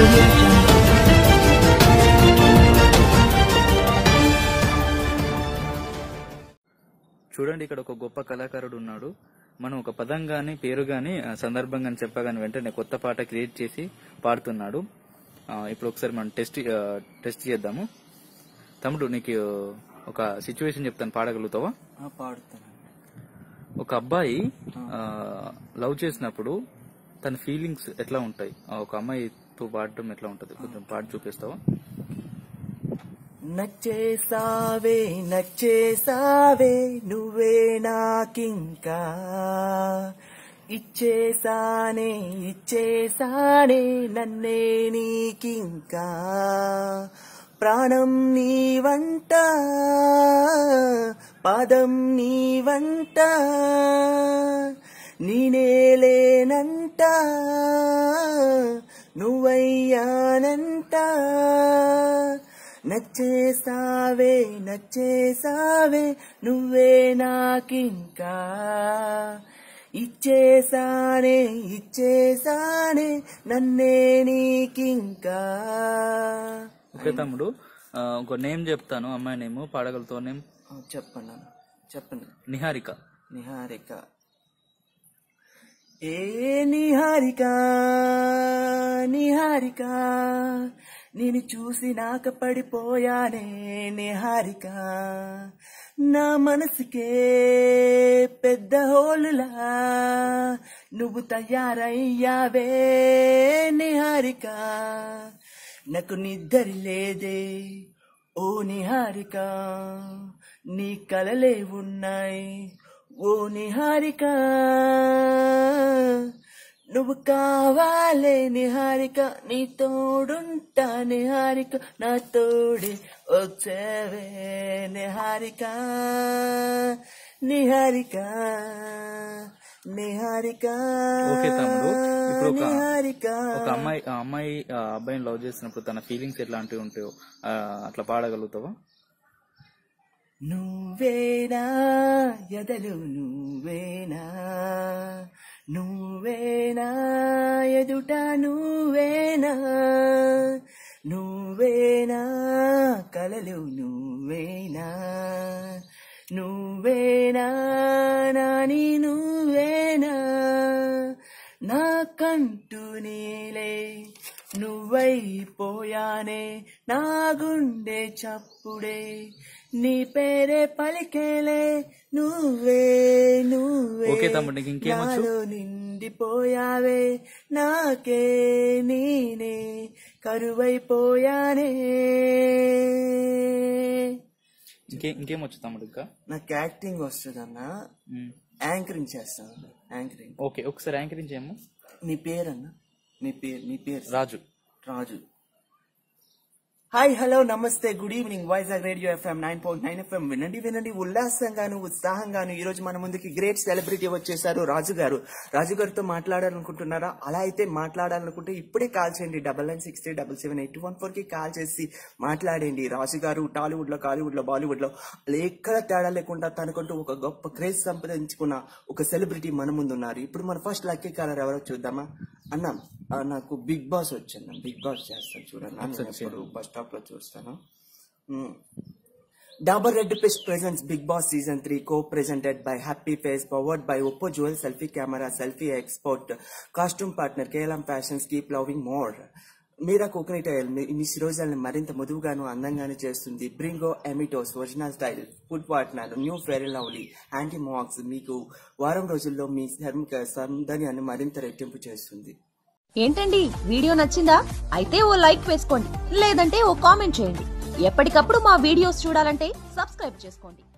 audio jungle. చూడండి ఇక్కడ ఒక గొప్ప కళాకారుడు ఉన్నాడు మనం ఒక పదం గాని పేరు గాని ఆ, సందర్భం గాని చెప్పగాని వెంటనే కొత్త పాట క్రియేట్ చేసి పాడుతున్నాడు ఆ, ఇప్పుడు ఒకసారి మనం టెస్ట్ ఆ, టెస్ట్ చేద్దాము తమ్ముడు నీకు ఒక సిచ్యువేషన్ చెప్తాను పాడగలుగుతావా ఆ, పాడుతాను ఒక అబ్బాయి ఆ, లవ్ చేసినప్పుడు తన ఫీలింగ్స్ ఎట్లా ఉంటాయి ఆ, ఒక అమ్మాయితో పాడటం ఎట్లా ఉంటది కొంచెం పాడి చూపిస్తావా నచ్చేసావే నచ్చేసావే నువ్వే నాకింకా ఇచ్చేసానే ఇచ్చేసానే నన్నే నీకింకా ప్రాణం నీ వంట పాదం నీ వంట నేనేలేనంట నువ్వయ్యానంట నచ్చేసావే నచ్చేసావే నువ్వే నాకింకా ఇచ్చేసానే ఇచ్చేసానే నన్నే నీకింకా ఓకే తమ్ముడు ఆ, ఒక నేమ్ చెప్తాను అమ్మాయి నేమ్ పాడగలుగుతావు నేమ్ ఆ, చెప్పండి అన్న. చెప్పండి నిహారిక నిహారిక ఏ నిహారిక నిహారిక నేను చూసి నాక పడిపోయానే నిహారిక నా మనసుకే పెద్ద హోలులా నువ్వు తయారయ్యావే నిహారిక నాకు నిద్ర లేదే ఓ నిహారిక నీ కలలే ఉన్నాయి ఓ నిహారిక నువ్వు కావాలే నిహారిక నీ తోడుంటా నిహారిక నా తోడి వచ్చేవే నిహారిక నిహారిక నిహారిక ఓకే తమ్ముడు ఇప్పుడు ఒక నిహారిక ఒక అమ్మాయి ఆ అమ్మాయి ఆ అబ్బాయిని లవ్ చేసినప్పుడు తన ఫీలింగ్స్ ఎట్లాంటివి ఉంటాయో ఆ, అట్లా పాడగలుగుతావా నువ్వేనా ఎదలు నువ్వేనా నువ్వేనా ఎదుట నువ్వేనా నువ్వేనా కలలు నువ్వేనా నువ్వేనా నాని నువ్వేనా నాకంటూ నీలే నువ్వైపోయానే నా గుండె చప్పుడే నీ పేరే పలికేలే నువ్వే నువ్వే ఓకే తమ్ముడు, నీకు ఇంకేమొచ్చు? నాలో నిండిపోయావే నాకే నేనే కరువైపోయానే ఇంకే ఇంకేం వచ్చు తమ్ముడు ఇంకా నాకు యాక్టింగ్ వస్తుందన్నా ఉమ్. యాంకరింగ్ చేస్తాను యాంకరింగ్ ఓకే ఒకసారి యాంకరింగ్ చేయము నీ పేరన్నా నీ పేరు నీ పేరు Raju Raju hi hello namaste good evening Vizag radio FM nine point nine FM వినండి వినండి ఉల్లాసంగాను ఉత్సాహంగాను ఈ రోజు మన ముందుకి గ్రేట్ సెలబ్రిటీ వచ్చేసారు రాజు గారు రాజు గారితో మాట్లాడాలనుకుంటున్నారా అలా అయితే మాట్లాడాలనుకుంటే ఇప్పుడే కాల్ చేయండి double nine six three double seven eight one four కి కాల్ చేసి మాట్లాడండి రాజు గారు టాలీవుడ్ లో కాలీవుడ్ లో బాలీవుడ్ లో అలా ఎక్కడ తేడా లేకుండా తనకంటూ ఒక గొప్ప క్రేజ్ సంపాదించుకున్న ఒక సెలబ్రిటీ మన ముందు ఉన్నారు ఇప్పుడు మన ఫస్ట్ లక్కీ కాలర్ ఎవరో చూద్దామా అన్న ఆ, నాకు బిగ్ బాస్ వచ్చాను బిగ్ బాస్ చేస్తాను చూడండి నేను ఎప్పుడు బస్ స్టాప్ లో చూస్తాను మ్మ్. Dabur red paste presents big boss season three co presented by happy face powered by Oppo dual selfie camera selfie expert costume partner KLM fashions keep loving more Meera coconut oil మీ మీ రోజులను మరింత మృదువుగాను అందంగాను చేస్తుంది బ్రింగో ఎమిటోస్ original style food partner new fair lovely anti marks మీకు వారం రోజుల్లో మీ చర్మ సౌందర్యాన్ని మరింత రెట్టింపు చేస్తుంది ఏంటండి వీడియో నచ్చిందా అయితే ఓ లైక్ వేసుకోండి లేదంటే ఓ కామెంట్ చేయండి ఎప్పటికప్పుడు మా వీడియోస్ చూడాలంటే సబ్స్క్రైబ్ చేసుకోండి